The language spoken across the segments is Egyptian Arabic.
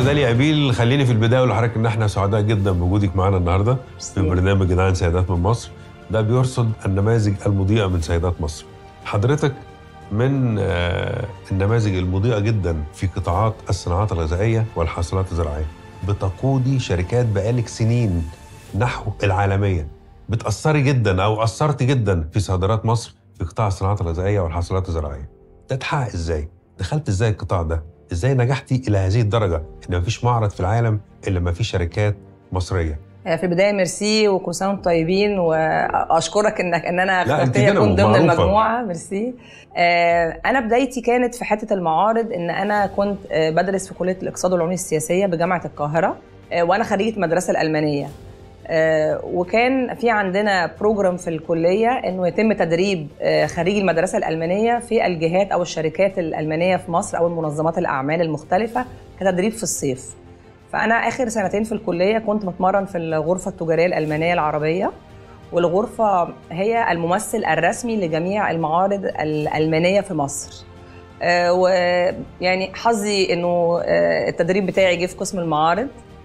استاذ داليا قبيل خليني في البدايه اقول لحضرتك ان احنا سعداء جدا بوجودك معانا النهارده في برنامج جدعان سيدات من مصر ده بيرصد النماذج المضيئه من سيدات مصر حضرتك من آه، النماذج المضيئه جدا في قطاعات الصناعات الغذائيه والحاصلات الزراعيه بتقودي شركات بقالك سنين نحو العالميه بتاثري جدا او اثرتي جدا في صادرات مصر في قطاع الصناعات الغذائيه والحاصلات الزراعيه ده اتحقق ازاي دخلت ازاي القطاع ده ازاي نجحتي الى هذه الدرجه ان مفيش معرض في العالم الا ما فيه شركات مصريه في البدايه ميرسي وكل سنه وانتم طيبين واشكرك انك ان انا لا، أنت اخترتني كده اكون ضمن معروفة. المجموعه ميرسي آه، انا بدايتي كانت في حته المعارض ان انا كنت آه، بدرس في كليه الاقتصاد والعلوم السياسيه بجامعه القاهره آه، وانا خريجه المدرسه الالمانيه آه، وكان في عندنا بروجرام في الكليه انه يتم تدريب آه، خريجي المدرسه الالمانيه في الجهات او الشركات الالمانيه في مصر او المنظمات الاعمال المختلفه كتدريب في الصيف فانا اخر سنتين في الكليه كنت بتمرن في الغرفه التجاريه الالمانيه العربيه والغرفه هي الممثل الرسمي لجميع المعارض الالمانيه في مصر آه، ويعني حظي انه آه، التدريب بتاعي جه في قسم المعارض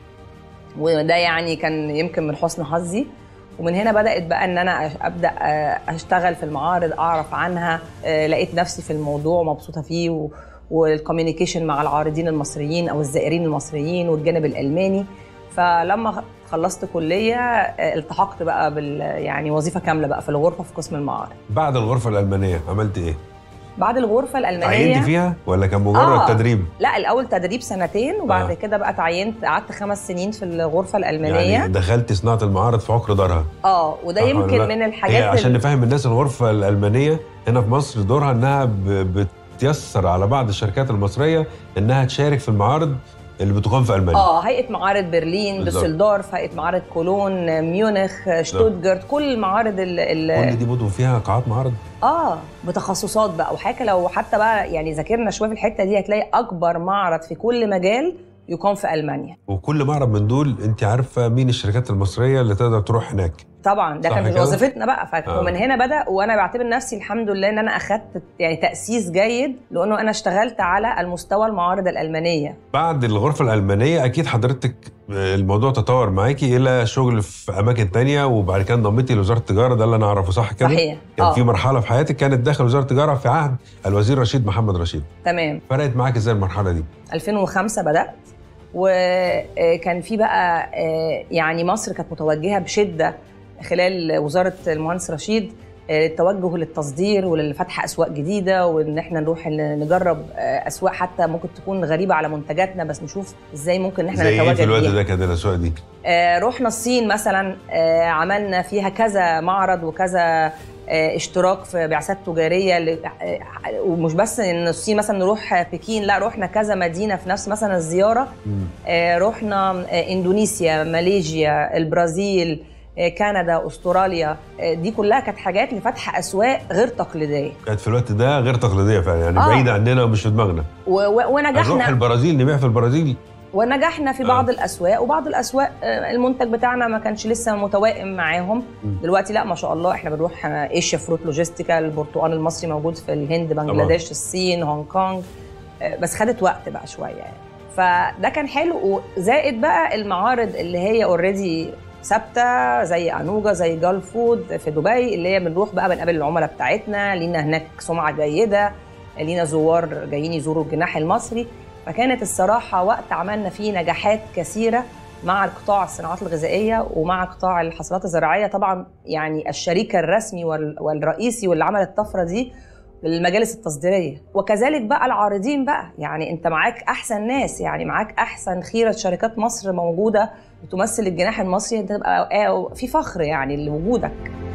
وده يعني كان يمكن من حسن حظي ومن هنا بدات بقى ان انا أش- ابدا آه، اشتغل في المعارض اعرف عنها آه، لقيت نفسي في الموضوع مبسوطه فيه و- والكوميونيكيشن مع العارضين المصريين او الزائرين المصريين والجانب الالماني فلما خلصت كليه آه، التحقت بقى بال يعني وظيفه كامله بقى في الغرفه في قسم المعارض بعد الغرفه الالمانيه عملت ايه بعد الغرفه الالمانيه عينتي فيها ولا كان مجرد آه. تدريب لا الاول تدريب سنتين وبعد آه. كده بقى تعينت قعدت خمس سنين في الغرفه الالمانيه يعني دخلت صناعه المعارض في عقر دارها اه وده صح ولا يمكن لا؟ من هي الحاجات عشان اللي- نفهم الناس الغرفه الالمانيه هنا في مصر دورها انها ب- بتيسر على بعض الشركات المصريه انها تشارك في المعارض اللي بتقام في المانيا اه هيئه معارض برلين بالظبط. دوسلدورف هيئه معارض كولون ميونخ شتوتجارت كل المعارض ال ال كل دي برضه فيها قاعات معارض اه بتخصصات بقى وحاجه لو حتى بقى يعني ذاكرنا شويه في الحته دي هتلاقي اكبر معرض في كل مجال يقام في المانيا وكل معرض من دول انت عارفه مين الشركات المصريه اللي تقدر تروح هناك طبعا ده صح كان كده؟ وظيفتنا بقى ف... آه. ومن هنا بدا وانا بعتبر نفسي الحمد لله ان انا اخدت يعني تاسيس جيد لانه انا اشتغلت على المستوى المعارض الالمانيه بعد الغرفه الالمانيه اكيد حضرتك الموضوع تطور معاكي الى شغل في اماكن تانية وبعد كده انضميتي لوزاره التجاره ده اللي انا اعرفه صح كده صحيح كان اه في مرحله في حياتك كانت داخل وزاره التجاره في عهد الوزير رشيد محمد رشيد تمام فرقت معاك ازاي المرحله دي 2005 بدات وكان في بقى آه، يعني مصر كانت متوجهه بشده خلال وزاره المهندس رشيد آه، التوجه للتصدير ولفتح اسواق جديده وان احنا نروح ن- نجرب آه، اسواق حتى ممكن تكون غريبه على منتجاتنا بس نشوف ازاي ممكن ان احنا زي ايه نتواجد في الوقت بيها. ده كانت الاسواق دي آه، رحنا الصين مثلا آه، عملنا فيها كذا معرض وكذا آه، اشتراك في بعثات تجاريه ل- آه، ومش بس ان الصين مثلا نروح بكين لا رحنا كذا مدينه في نفس مثلا الزياره آه، رحنا آه، اندونيسيا ماليزيا البرازيل آه، كندا استراليا آه، دي كلها كانت حاجات لفتح اسواق غير تقليديه كانت في الوقت ده غير تقليديه فعلا يعني آه. بعيده عننا ومش في دماغنا و- و- نروح ونجحنا البرازيل نبيع في البرازيل ونجحنا في آه. بعض الاسواق وبعض الاسواق آه، المنتج بتاعنا ما كانش لسه متوائم معاهم مم. دلوقتي لا ما شاء الله احنا بنروح آه، ايشيا فروت لوجيستيكا البرتقال المصري موجود في الهند بنجلاديش الصين هونج كونج آه، بس خدت وقت بقى شويه يعني فده كان حلو وزائد بقى المعارض اللي هي اوريدي ثابته زي انوجا زي جال فود في دبي اللي هي بنروح بقى بنقابل العملاء بتاعتنا لينا هناك سمعه جيده لينا زوار جايين يزوروا الجناح المصري فكانت الصراحة وقت عملنا فيه نجاحات كثيرة مع قطاع الصناعات الغذائية ومع قطاع الحصلات الزراعية طبعا يعني الشريك الرسمي وال- والرئيسي واللي عمل الطفرة دي المجالس التصديرية وكذلك بقى العارضين بقى يعني انت معاك احسن ناس يعني معاك احسن خيرة شركات مصر موجودة بتمثل الجناح المصري انت تبقى في فخر يعني لوجودك